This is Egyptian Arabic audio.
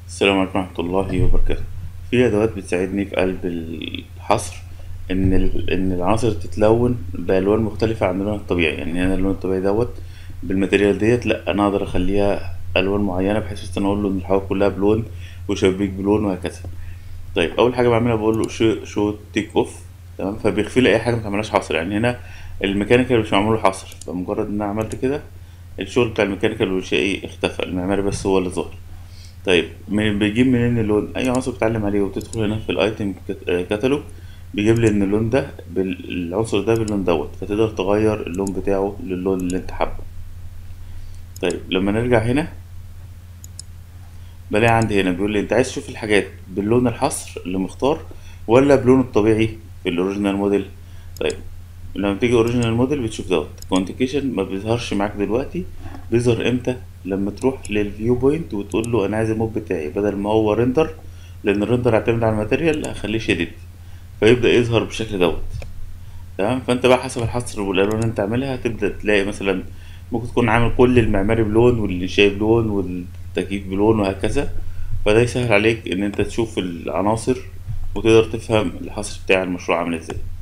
السلام عليكم ورحمة الله وبركاته في أدوات بتساعدني في قلب الحصر إن ال- إن العناصر تتلون بألوان مختلفة عن اللون الطبيعي يعني أنا اللون الطبيعي دوت بالماتيريال ديت لأ أنا أقدر أخليها ألوان معينة بحيث مثلا أقول له إن الحواف كلها بلون وشبابيك بلون وهكذا طيب أول حاجة بعملها بقول له شو شو تيك أوف تمام فبيخفي لي أي حاجة متعملهاش حصر يعني هنا الميكانيكال مش معمول له حصر فمجرد إن أنا عملت كده الشغل بتاع الميكانيكال والشيء اختفى المعماري بس هو اللي ظهر طيب من بيجيب منين اللون اي عنصر بتتعلم عليه وتدخل هنا في الايتم كاتالوج بيجيب لي ان اللون ده بالعنصر ده باللون دوت فتقدر تغير اللون بتاعه للون اللي انت حابه طيب لما نرجع هنا بلاقي عندي هنا بيقول لي انت عايز تشوف الحاجات باللون الحصر اللي مختار ولا بلونه الطبيعي في الاوريجينال موديل طيب لما تيجي اوريجينال موديل بتشوف دوت كونتيكيشن ما بيظهرش معاك دلوقتي بيظهر امتى لما تروح للفيو بوينت وتقول له انا عايز الموب بتاعي بدل ما هو ريندر لان الريندر يعتمد على الماتيريال هخليه شيدد فيبدا يظهر بالشكل دوت تمام فانت بقى حسب الحصر والالوان اللي انت عاملها هتبدا تلاقي مثلا ممكن تكون عامل كل المعماري بلون والشاي بلون والتكييف بلون وهكذا فده يسهل عليك ان انت تشوف العناصر وتقدر تفهم الحصر بتاع المشروع عامل ازاي